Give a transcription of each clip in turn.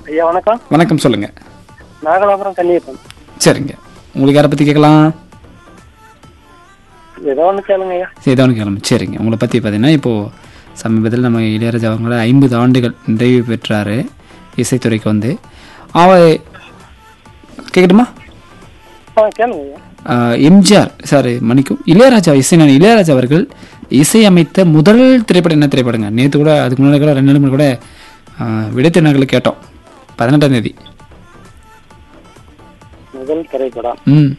ஐயா வணக்கம் வணக்கம் சொல்லுங்க நாகலாபுரம் கன்னியப்பன் சரிங்க உங்களுக்கு யாரை பற்றி கேட்கலாம் ஏதோ ஒன்று கேளுங்க ஐயா சேதவன் கிளம்பு சரிங்க உங்களை பற்றி பார்த்தீங்கன்னா இப்போது சமீபத்தில் நம்ம இளையராஜா அவங்கள ஐம்பது ஆண்டுகள் நிறைவு பெற்றார் இசைத்துறைக்கு வந்து அவ கேட்கட்டுமா ஆ கேளுங்க ஐயா ஆஹ் எம்ஜிஆர் சாரி மன்னிக்கும் இளையராஜா இசைஞானி இளையராஜா அவர்கள் இசையமைத்த முதல் திரைப்படம் என்ன திரைப்படங்க நேற்று கூட அதுக்கு முன்னாடி கூட ரெண்டு நாள் முன்னாடி கூட ஆஹ் விடைத்திறனாக்கள் கேட்டோம் பதினெட்டாம் தேதி முதல் திரைப்படம் ம்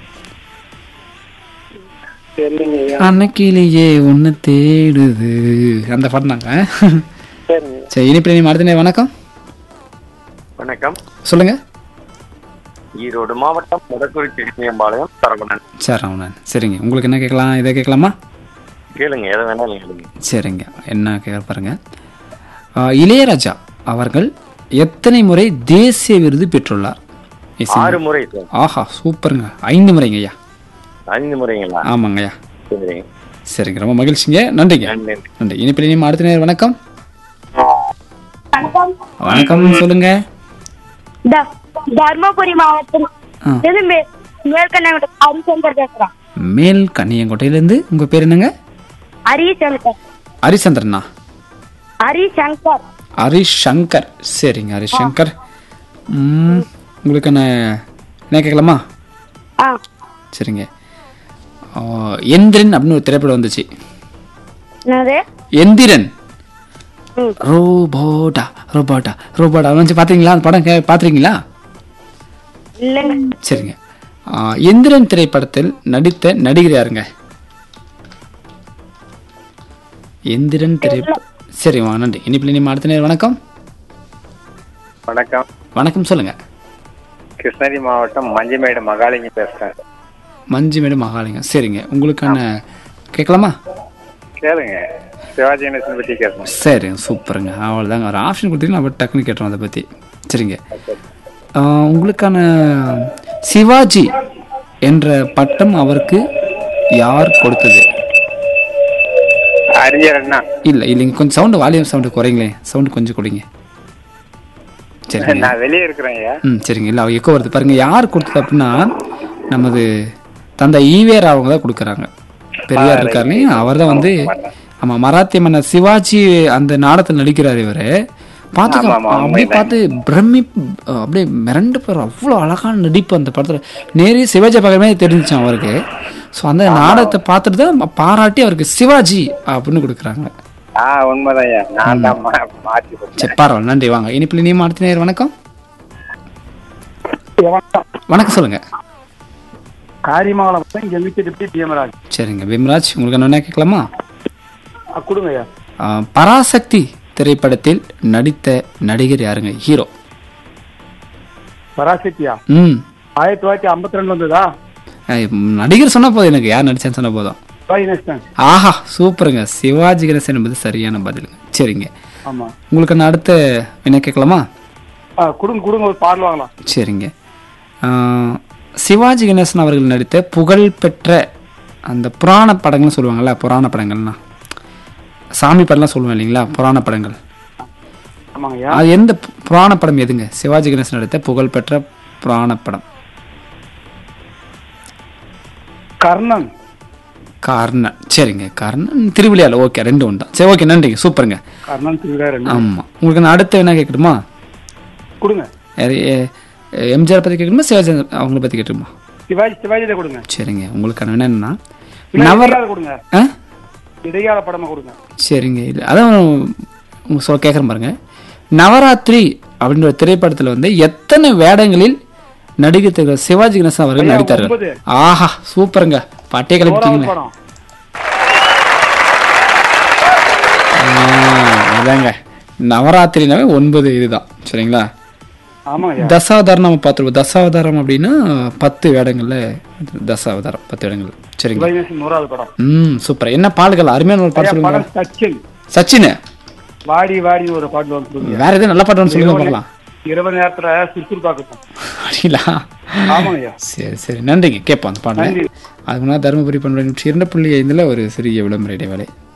தெரியலங்க ஐயா அன்னைக்கிலேயே ஒன்று தேடுது அந்த படம் தாங்க சரிங்க ஐயா. சரி இனிப்பு நீ அடுத்த நேரம் வணக்கம் வணக்கம் சொல்லுங்க ஈரோடு மாவட்டம் முடக்குறிச்சி இமயம்பாளையம் சரவணன் சரி ராமணன் சரிங்க உங்களுக்கு என்ன கேட்கலாம் இதை கேட்கலாமா கேளுங்க எதை வேணாலும் கேளுங்க சரிங்க என்ன கேட்க பாருங்க ஆஹ் இளையராஜா அவர்கள் எத்தனை முறை தேசிய விருது பெற்றுள்ளார் இசை- ஆறு முறை சார் ஆஹா சூப்பருங்க ஐந்து முறைங்க ஐயா ஐந்து முறைங்களா ஆமாங்க ஐயா சரிங்க சரிங்க ரொம்ப மகிழ்ச்சிங்க நன்றிங்க நன்றி நன்றி இனிப்பில் இனிமே அடுத்த நேரம் வணக்கம் வணக்கம் வணக்கம் சொல்லுங்க த- தர்மபுரி மாவட்டம் ஆ. இது மே- மேல்கண்ணாங்குடி ஹரிசங்கர் பேசுறேன் மேல் கன்னியங்கோட்டையிலேருந்து உங்க பேர் என்னங்க ஹரிசங்கர் ஹரிசந்திரனா ஹரிசங்கர் ஹரிஷ் சங்கர் சரிங்க ஹரிஷ் சங்கர் ம், உங்களுக்கு என்ன என்ன கேட்கலாமா ஆ சரிங்க ஆ, எந்திரன் அப்படின்னு ஒரு திரைப்படம் வந்துச்சு என்னது எந்திரன் ம். ரோபோட்டா ரோபோட்டா ரோபோட்டா வந்து பார்த்தீங்களா அந்த படம் கே- பார்த்திருக்கீங்களா இல்லைங்க சரிங்க ஆ, எந்திரன் திரைப்படத்தில் நடித்த நடிகர் யாருங்க எந்திரன் திரைப்படம் சரி வா நன்றி இனிப்பில் இனிமே அடுத்த நேரம் வணக்கம் வணக்கம் வணக்கம் சொல்லுங்க கிருஷ்ணகிரி மாவட்டம் மஞ்சமேடு மகாலிங்க பேசுறேன் மஞ்சு மேடு மகாலிங்கம் சரிங்க உங்களுக்கான கேட்கலாமா கேளுங்க சிவாஜி கணேசன் பத்தி கேட்கணும் சரிங்க சூப்பருங்க அவ்வளோதாங்க ஒரு ஆப்ஷன் கொடுத்தீங்கன்னா நம்ம டக்குன்னு கேட்டோம் அதை பற்றி சரிங்க ஆ, உங்களுக்கான சிவாஜி என்ற பட்டம் அவருக்கு யார் கொடுத்தது அறிஞர் அண்ணா இல்லை இல்லைங்க கொஞ்சம் சவுண்டு வால்யூம் சவுண்டு குறைங்களேன் சவுண்டு கொஞ்சம் கொடுங்க சரிங்க நான் வெளியே இருக்கிறேன் ஐயா ம் சரிங்க இல்லை எக்கோ வருது பாருங்க யார் கொடுத்தது அப்படின்னா நமது தந்தை ஈவேரா அவங்க தான் கொடுக்குறாங்க பெரியார் இருக்காரு அவர் தான் வந்து ஆமா மராத்திய மன்னர் சிவாஜி அந்த நாடகத்தில் நடிக்கிறார் இவர் பார்த்துக்க அப்படியே பார்த்து பிரமி அப்படியே மிரண்டு போகிற அவ்வளோ அழகான நடிப்பு அந்த படத்தில் நேரே சிவாஜி பார்க்கறமே தெரிஞ்சிச்சான் அவருக்கு ஸோ அந்த நாடகத்தை பார்த்துட்டு தான் பாராட்டி அவருக்கு சிவாஜி அப்படின்னு கொடுக்குறாங்க ஆ உண்மைதான் ஐயா நான் தான் மா- மாற்றி கொடுத்தேன். சரி பரவாயில்ல நன்றி வாங்க இனிப்பில் நீ மாற்றி நேர் வணக்கம் வணக்கம் வணக்கம் சொல்லுங்க காரியமங்கலம் வந்து இங்க வீட்டு டிப்டி டிஎம்ராஜ் சரிங்க விம்ராஜ் உங்களுக்கு என்ன கேட்கலாமா கொடுங்க ஐயா ஆ, பராசக்தி திரைப்படத்தில் நடித்த நடிகர் யாருங்க ஹீரோ பராசக்தியா ம் ஆயிரத்தி தொள்ளாயிரத்தி ஐம்பத்தி ரெண்டு வந்ததா ஐ, நடிகர் சொன்னா போதும் எனக்கு யார் நடிச்சான்னு சொன்னா போதும் சிவாஜி கணேசன் ஆஹா சூப்பருங்க சிவாஜி கணேசன் என்பது சரியான பதிலுங்க சரிங்க ஆமா உங்களுக்கு நான் அடுத்த என்ன கேட்கலாமா ஆ கொடுங்க கொடுங்க ஒரு பாடல் வாங்கலாம் சரிங்க ஆ, சிவாஜி கணேசன் அவர்கள் நடித்த புகழ்பெற்ற அந்த புராண படங்கள்னு சொல்லுவாங்கல்ல புராண படங்கள்னா சாமி படம்லாம் சொல்லுவேன் இல்லைங்களா புராண படங்கள் ஆமாங்க ஐயா அது எந்த பு- புராண படம் எதுங்க சிவாஜி கணேசன் நடித்த புகழ்பெற்ற புராண படம் கர்ணன் கர்ணன் சரிங்க கர்ணன் திருவிளையாடல் ஓகே ரெண்டு ஒன்று தான் சரி ஓகே நன்றிங்க சூப்பருங்க கர்ணன் திருவிழா ரெண்டு ஆமாம் உங்களுக்கு நான் அடுத்து என்ன கேட்கட்டுமா கொடுங்க யாரு- எ- எ- எம்ஜிஆர் பற்றி கேட்கணுமா சிவாஜி அவங்கள பற்றி கேட்கணுமா சிவாஜி சிவாஜியில கொடுங்க சரிங்க உங்களுக்கான என்னன்னா இல்ல, நவர் இடைக்கால கொடுங்க ஆ இடைக்கால படமா கொடுங்க சரிங்க இல்லை அதான் உங்க சொல்ல கேட்குறேன் பாருங்க நவராத்திரி அப்படின்ற ஒரு திரைப்படத்தில் வந்து எத்தனை வேடங்களில் நடிகர் திரு சிவாஜி கணேசன் அவர்கள் ஐயா, நடித்தார்கள் ஒன்பது. ஆஹா சூப்பருங்க பட்டையை ஓராவது கிளப்பிட்டீங்களே படம் ஆ, அதாங்க நவராத்திரினாவே ஒன்பது இதுதான் சரிங்களா ஆமாங்க ஐயா தசாவதாரம் நம்ம பார்த்துருவோம் தசாவதாரம் அப்படின்னா பத்து வேடங்கள்ல தசாவதாரம் பத்து வேடங்கள் சரிங்க சிவாஜி கணேசன் நூறாவது படம் ம் சூப்பர் என்ன பாடல்கள் அருமையான ஒரு பாட்டு ஐயா, சொல்லுங்க படம் சச்சின் சச்சின் வாடி வாடி ஒரு பாட்டு வந்து கொடுங்க வேற எதுவும் நல்ல பாட்டு ஒன்று சொல்லுங்க பார்க்கலாம் இரவு நேரத்துல சுறுசுறுப்பாக்கட்டும் அப்படிங்களா ஆமாங்க ஐயா சரி சரி நன்றிங்க கேட்போம் அந்த பாடலை நன்றி. அதுக்கு முன்னாடி தருமபுரி பண்பு நூற்றி இரண்டு புள்ளி ஐந்தில் ஒரு சிறிய விளம்பர இடைவேளை